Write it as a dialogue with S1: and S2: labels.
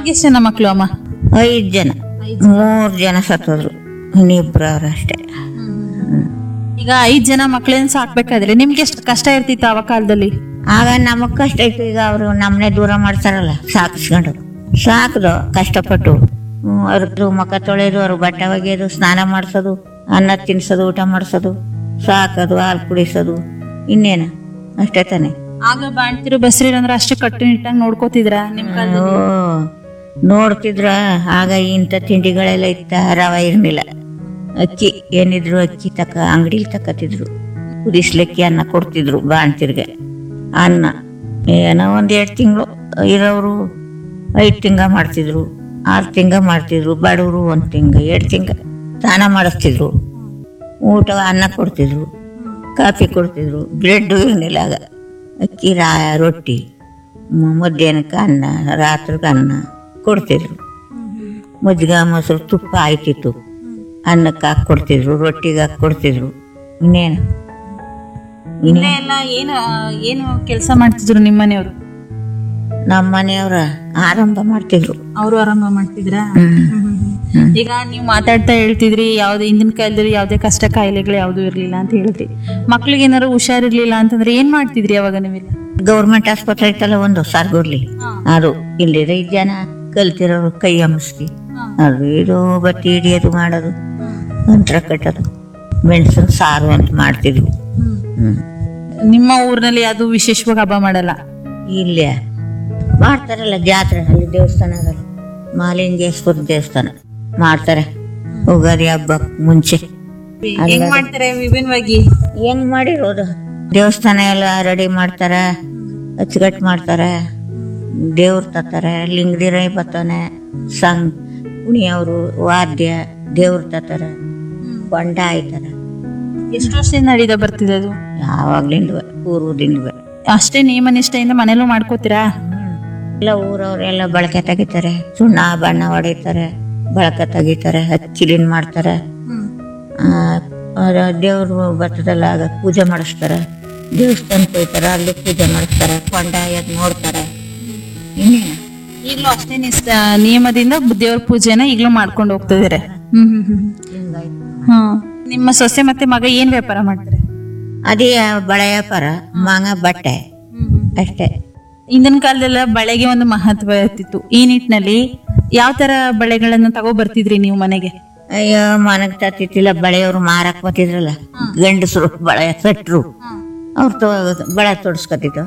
S1: ನಿಮ್ಗೆ ಜನ ಮಕ್ಳು ಅಮ್ಮ
S2: ಐದು ಜನ ಮೂರು ಜನ ಸತ್ತೋದ್ರು ಇನ್ನಿಬ್ರು ಅವ್ರು ಅಷ್ಟೇ
S1: ಈಗ ಐದ್ ಜನ ಮಕ್ಳೇನ್ ಸಾಕ್ಬೇಕಾದ್ರೆ ನಿಮ್ಗೆ ಎಷ್ಟು ಕಷ್ಟ ಇರ್ತಿತ್ತು ಆವ ಕಾಲದಲ್ಲಿ
S2: ಆಗ ನಮಗ್ ಕಷ್ಟ ಇತ್ತು ಈಗ ಅವರು ನಮ್ಮನೆ ದೂರ ಮಾಡ್ತಾರಲ್ಲ ಸಾಕಿಸ್ಕೊಂಡು ಸಾಕ್ದು ಕಷ್ಟಪಟ್ಟು ಹ್ಮ್, ಅವ್ರದ್ದು ಮುಖ ತೊಳೆಯೋದು ಅವ್ರ ಬಟ್ಟೆ ಒಗೆಯೋದು ಸ್ನಾನ ಮಾಡಿಸೋದು ಅನ್ನ ತಿನ್ಸೋದು ಊಟ ಮಾಡಿಸೋದು ಸಾಕೋದು ಹಾಲು ಕುಡಿಸೋದು ಇನ್ನೇನು ಅಷ್ಟೇ ತಾನೆ
S1: ಆಗ ಬಾಣ್ತಿರು ಬಸ್ರಿರ್ ಅಂದ್ರೆ ಅಷ್ಟು ಕಟ್ಟುನಿಟ್ಟಾಗಿ ನೋಡ್ಕೋತಿದ್ರ ನಿಮ್ ಕಾಲದಲ್ಲಿ
S2: ಓ ನೋಡ್ತಿದ್ರ ಆಗ ಇಂಥ ತಿಂಡಿಗಳೆಲ್ಲ ಇತ್ತ ರವೆ ಇರ್ಲಿಲ್ಲ ಅಕ್ಕಿ ಏನಿದ್ರು ಅಕ್ಕಿ ತಕ ಅಂಗಡಿಲಿ ತಕತಿದ್ರು ಕುದಿಸ್ಲಿಕ್ಕೆ ಅನ್ನ ಕೊಡ್ತಿದ್ರು ಬಾಣ್ತಿರ್ಗೆ ಅನ್ನ ಏನೋ ಒಂದ್ ಎರಡು ತಿಂಗಳು ಇರೋರು ಐದು ತಿಂಗ ಮಾಡ್ತಿದ್ರು ಆರು ತಿಂಗ ಮಾಡ್ತಿದ್ರು ಬಡವರು ಒಂದು ತಿಂಗ ಎರಡು ತಿಂಗ ಸ್ನಾನ ಮಾಡಿಸ್ತಿದ್ರು ಊಟ ಅನ್ನ ಕೊಡ್ತಿದ್ರು ಕಾಫಿ ಕೊಡ್ತಿದ್ರು ಬ್ರೆಡ್ಡು ಇರಲಿಲ್ಲ ಆಗ ಅಕ್ಕಿ ರಾ ರೊಟ್ಟಿ ಮ- ಮಧ್ಯಾಹ್ನಕ್ಕೆ ಅನ್ನ ರಾತ್ರಿಗೆ ಅನ್ನ ಕೊಡ್ತಿದ್ರು ಮಜ್ಜಿಗೆ ಮೊಸರು ತುಪ್ಪ ಆಯ್ತಿತ್ತು ಅನ್ನಕ್ಕೆ ಹಾಕಿ ಕೊಡ್ತಿದ್ರು ರೊಟ್ಟಿಗೆ ಹಾಕಿ ಕೊಡ್ತಿದ್ರು ಇನ್ನೇನು
S1: ಇಲ್ಲೇ ಎಲ್ಲ ಏನು ಏನು ಕೆಲಸ ಮಾಡ್ತಿದ್ರು ನಿಮ್ಮ ಮನೆಯವರು
S2: ನಮ್ಮ ಮನೆಯವ್ರ ಆರಂಭ ಮಾಡ್ತಿದ್ರು
S1: ಅವರು ಆರಂಭ ಮಾಡ್ತಿದ್ರಾ ಈಗ ನೀವು ಮಾತಾಡ್ತಾ ಹೇಳ್ತಿದ್ರಿ ಯಾವ್ದೇ ಹಿಂದಿನ ಕಾಲದಲ್ಲಿ ಯಾವ್ದೇ ಕಷ್ಟ ಕಾಯಿಲೆಗಳು ಯಾವ್ದು ಇರ್ಲಿಲ್ಲ ಅಂತ ಹೇಳಿದ್ರಿ ಮಕ್ಳಿಗೆ ಏನಾರು ಹುಷಾರಿರ್ಲಿಲ್ಲ ಅಂತಂದ್ರೆ ಏನ್ ಮಾಡ್ತಿದ್ರಿ ಅವಾಗ ನೀವೆಲ್ಲ
S2: ಗೌರ್ಮೆಂಟ್ ಆಸ್ಪತ್ರೆ ಐತಲ್ಲ ಒಂದು ಸಾರ್ಗೋಡ್ಲಿ ಅದು ಇಲ್ಲಿರ ಐದು ಜನ ಕಲ್ತಿರೋರು ಕೈ ಅಮಿಸ್ತಿ ಅದು ಇದು ಬತ್ತಿ ಹಿಡಿಯೋದು ಮಾಡೋದು ಯಂತ್ರ ಕಟ್ಟೋದು ಮೆಣಸಿನ ಸಾರು ಅಂತ ಮಾಡ್ತಿದ್ವು ಹ್ಮ್
S1: ನಿಮ್ಮ ಊರಿನಲ್ಲಿ ಯಾವ್ದು ವಿಶೇಷವಾಗಿ ಹಬ್ಬ ಮಾಡಲ್ಲ
S2: ಇಲ್ಲೇ ಮಾಡ್ತಾರಲ್ಲ ಜಾತ್ರೆ ಅಲ್ಲಿ ದೇವಸ್ಥಾನದಲ್ಲಿ ಮಾಲಿಂಗೇಶ್ವರ ದೇವಸ್ಥಾನ ಮಾಡ್ತಾರೆ ಉಗಾದಿ ಹಬ್ಬಕ್ಕೆ ಮುಂಚೆ
S1: ಹೆಂಗ್ ಮಾಡ್ತಾರೆ ವಿಭಿನ್ನವಾಗಿ
S2: ಹೆಂಗ್ ಮಾಡಿರೋದು ದೇವಸ್ಥಾನ ಎಲ್ಲ ರೆಡಿ ಮಾಡ್ತಾರೆ ಅಚ್ಚುಕಟ್ಟು ಮಾಡ್ತಾರೆ ದೇವ್ರ ತತ್ತಾರೆ ಲಿಂಗದಿರೈ ಬರ್ತಾನೆ ಸಂಗ್ ಕುಣಿಯವರು ವಾದ್ಯ ದೇವ್ರ ತತ್ತಾರೆ ಕೊಂಡ ಆಯ್ತಾರೆ
S1: ಎಷ್ಟು ವರ್ಷದಿಂದ ನಡೀತಾ ಬರ್ತಿದೆ ಅದು
S2: ಯಾವಾಗ್ಲಿಂದ ಪೂರ್ವದಿಂದ
S1: ಅಷ್ಟೇ ನಿಯಮ ನಿಷ್ಠೆಯಿಂದ ಮನೇಲೂ ಮಾಡ್ಕೋತೀರಾ
S2: ಎಲ್ಲ ಊರವರೆಲ್ಲ ಬಳಕೆ ತೆಗಿತಾರೆ ಸುಣ್ಣ ಬಣ್ಣ ಹೊಡಿತಾರೆ ಬಳಕೆ ತೆಗಿತಾರೆ ಹಚ್ಚಿಲಿನ್ ಮಾಡ್ತಾರೆ ದೇವ್ರು ಬರ್ತದಲ್ಲ ಆಗ ಪೂಜೆ ಮಾಡಿಸ್ತಾರೆ ದೇವಸ್ಥಾನಕ್ಕೆ ಹೋಗ್ತಾರೆ ಅಲ್ಲಿ ಪೂಜೆ ಮಾಡಿಸ್ತಾರೆ ಕೊಂಡ ಎದ್ ನೋಡ್ತಾರೆ ಇನ್ನೇನು
S1: ಈಗಲೂ ಅಷ್ಟೇ ನಿಷ್ಠ ನಿಯಮದಿಂದ ದೇವ್ರ ಪೂಜೆನ ಈಗಲೂ ಮಾಡ್ಕೊಂಡು ಹೋಗ್ತಿದಾರೆ ಹ್ಮ್ ಹ್ಮ್ ಹ್ಮ್ ಹ್ಮ್ ನಿಮ್ಮ ಸೊಸೆ ಮತ್ತೆ ಮಗ ಏನ್ ವ್ಯಾಪಾರ ಮಾಡ್ತಾರೆ
S2: ಅದೇ ಬಳೆ ವ್ಯಾಪಾರ ಮಾಂಗ ಬಟ್ಟೆ ಅಷ್ಟೇ
S1: ಹಿಂದಿನ ಕಾಲದಲ್ಲ ಬಳೆಗೆ ಒಂದು ಮಹತ್ವ ಇರ್ತಿತ್ತು ಈ ನಿಟ್ಟಿನಲ್ಲಿ ಯಾವ ತರ ಬಳೆಗಳನ್ನ ತಗೋ ಬರ್ತಿದ್ರಿ ನೀವು ಮನೆಗೆ
S2: ಅಯ್ಯೋ ಮನಗ್ ತತ್ತಿತ್ತಿಲ್ಲ ಬಳೆಯವ್ರು ಮಾರಕ್ ಬರ್ತಿದ್ರಲ್ಲ ಗಂಡಸರು ಬಳೆ ಸಟ್ರು ಅವ್ರು ಬಳೆ ತೊಡ್ಸ್ಕೊತಿದ್ರು